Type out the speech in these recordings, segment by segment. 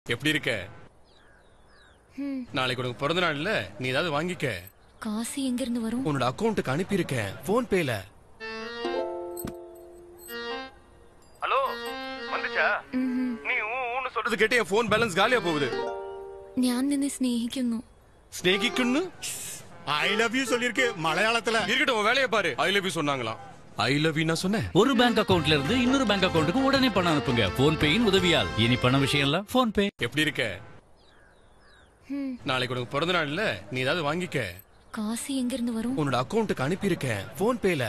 எப்படி இருக்க ம், நாளைக்கு உனக்கு பிறந்த நாள் இல்ல நீ ஏதாவது வாங்கிக்க காசு எங்க இருந்து வரும் உன்னோட அக்கவுண்ட்டுக்கு அனுப்பியிருக்கேன் போன் பேல ஹலோ வந்துச்சா ம்ஹுം. நீ ஊன்னு சொல்றது கேட்டு என் போன் பேலன்ஸ் காலியா போகுது ഞാൻ നിന്നെ സ്നേഹിക്കുന്നു ஸ்நேகிக்குன்னு ஐ லவ் யூ சொல்லிருக்கு மலையாளத்துல இருக்கட்டும் உன் வேலையை பாரு ஐ லவ் யூ சொன்னாங்களாம் ஐ லவ் யூ நான் சொன்னேன் ஒரு பேங்க் அக்கவுண்ட்ல இருந்து இன்னொரு பேங்க் அக்கவுண்ட்டுக்கு உடனே பணம் அனுப்புங்க போன் பேயின் உதவியால் இனி பண விஷயம் எல்லாம் போன் பே எப்படி இருக்க ம், நாளைக்கு உனக்கு பிறந்த நாள் இல்ல நீ ஏதாவது வாங்கிக்க காசு எங்க இருந்து வரும் உன்னோட அக்கவுண்ட்டுக்கு அனுப்பியிருக்கேன் போன் பேல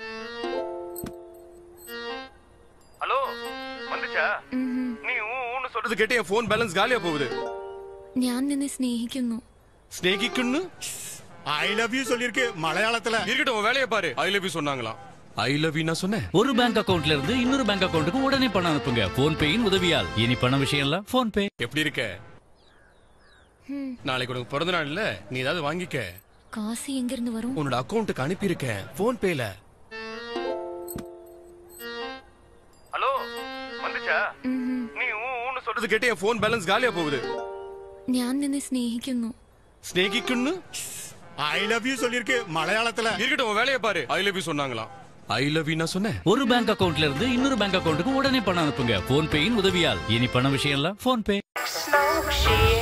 ஹலோ வந்துச்சா ம்ஹுം. நீ ஊன்னு சொல்றது கேட்டு என் போன் பேலன்ஸ் காலியா போகுது ഞാൻ നിന്നെ സ്നേഹിക്കുന്നു ஸ்நேகிக்குன்னு ஐ லவ் யூ சொல்லிருக்கு மலையாளத்துல இருக்கட்டும் உன் வேலையை பாரு ஐ லவ் யூ சொன்னாங்களாம் ஐ லவ் யூ நான் சொன்னேன் ஒரு பேங்க் அக்கவுண்ட்ல இருந்து இன்னொரு பேங்க் அக்கவுண்ட்டுக்கு உடனே பணம் அனுப்புங்க போன் பேயின் உதவியால் இனி பண விஷயம் எல்லாம் போன் பே எப்படி இருக்க ம், நாளைக்கு உனக்கு பிறந்த நாள் இல்ல நீ ஏதாவது வாங்கிக்க காசு எங்க இருந்து வரும் உன்னோட அக்கவுண்ட்டுக்கு அனுப்பியிருக்கேன் போன் பேல ஹலோ வந்துச்சா ம்ஹுം. நீ ஊன்னு சொல்றது கேட்டு என் போன் பேலன்ஸ் காலியா போகுது ഞാൻ നിന്നെ സ്നേഹിക്കുന്നു ஸ்நேகிக்குன்னு ஐ லவ் யூ சொல்லிருக்கு மலையாளத்துல இருக்கட்டும் உன் வேலையை பாரு ஐ லவ் யூ சொன்னாங்களாம் ஐ லவ் யூ நான் சொன்னேன் ஒரு பேங்க் அக்கவுண்ட்ல இருந்து இன்னொரு பேங்க் அக்கவுண்ட்டுக்கு உடனே பணம் அனுப்புங்க போன் பேயின் உதவியால் இனி பண விஷயம் எல்லாம் போன் பே Smoke, she